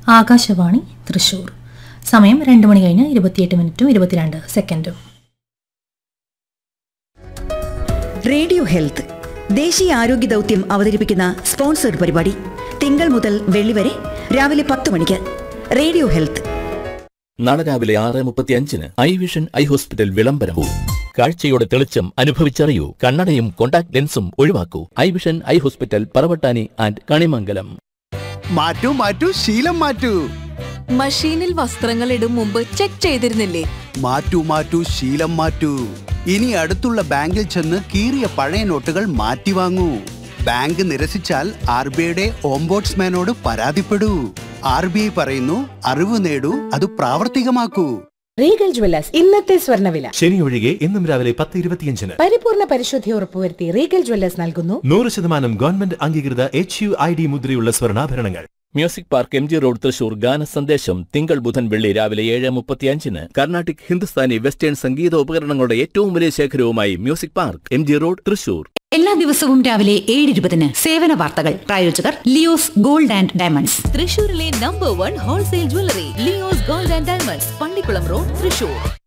ആകാശവാണി തൃശൂർ സമയം രണ്ട് മണി കഴിഞ്ഞ് ഇരുപത്തിയെട്ട് മിനിറ്റും ഇരുപത്തിരണ്ട് സെക്കൻഡും റേഡിയോ ഹെൽത്ത് ദേശീയ ആരോഗ്യ ദൗത്യം അവതരിപ്പിക്കുന്ന സ്പോൺസർഡ് പരിപാടി തിങ്കൾ മുതൽ വെള്ളി വരെ രാവിലെ പത്ത് മണിക്ക് റേഡിയോ ഹെൽത്ത് നാളെ രാവിലെ ആറ് മുപ്പത്തി അഞ്ചിന് ഐ വിഷൻ ഐ ഹോസ്പിറ്റൽ വിളംബരവും കാഴ്ചയുടെ തെളിച്ചം അനുഭവിച്ചറിയൂ കണ്ണടയും കോണ്ടാക്ട് ലെൻസും ഒഴിവാക്കൂ eye vision eye hospital Paravattani and Kanimangalam മാറ്റൂ മാറ്റൂ ശീലം മാറ്റൂ മഷീനിൽ വസ്ത്രങ്ങൾ ഇടും മുമ്പ് ചെക്ക് ചെയ്തിരുന്നില്ലേ മാറ്റൂ മാറ്റൂ ശീലം മാറ്റൂ ഇനി അടുത്തുള്ള ബാങ്കിൽ ചെന്ന് കീറിയ പഴയ നോട്ടുകൾ മാറ്റി വാങ്ങൂ ബാങ്ക് നിരസിച്ചാൽ ആർ ബി ഐയുടെ ഓംബോട്സ്മാനോട് പരാതിപ്പെടൂ ആർ ബി ഐ പറയുന്നു അറിവ് നേടൂ അത് പ്രാവർത്തികമാക്കൂ റീഗൽ ജ്വല്ലേഴ്സ് ഇന്നത്തെ സ്വർണ്ണവില ശനി ഒഴികെ ഇന്നും രാവിലെ പത്ത് ഇരുപത്തിയഞ്ചിന് പരിപൂർണ പരിശുദ്ധി ഉറപ്പുവരുത്തി റീഗൽ ജ്വല്ലേഴ്സ് നൽകുന്നു നൂറ് ശതമാനം ഗവൺമെന്റ് അംഗീകൃത എച്ച് യു ഐ ഡി മുദ്രയുള്ള സ്വർണ്ണാഭരണങ്ങൾ music park M G road Thrissur ഗാന സന്ദേശം തിങ്കൾ ബുധൻ വെള്ളി രാവിലെ ഏഴ് മുപ്പത്തിയഞ്ചിന് കർണാട്ടിക് ഹിന്ദുസ്ഥാനി വെസ്റ്റേൺ സംഗീത ഉപകരണങ്ങളുടെ ഏറ്റവും വലിയ ശേഖരവുമായി music park M G road Thrissur എല്ലാ ദിവസവും രാവിലെ ഏഴ് ഇരുപതിന് സേവന വാർത്തകൾ പ്രായോജകർ ലിയോസ് ഗോൾഡ് ആൻഡ് ഡയമണ്ട്സ് തൃശൂരിലെ number one wholesale jewellery Leo's gold and diamonds Pallikkulam road Thrissur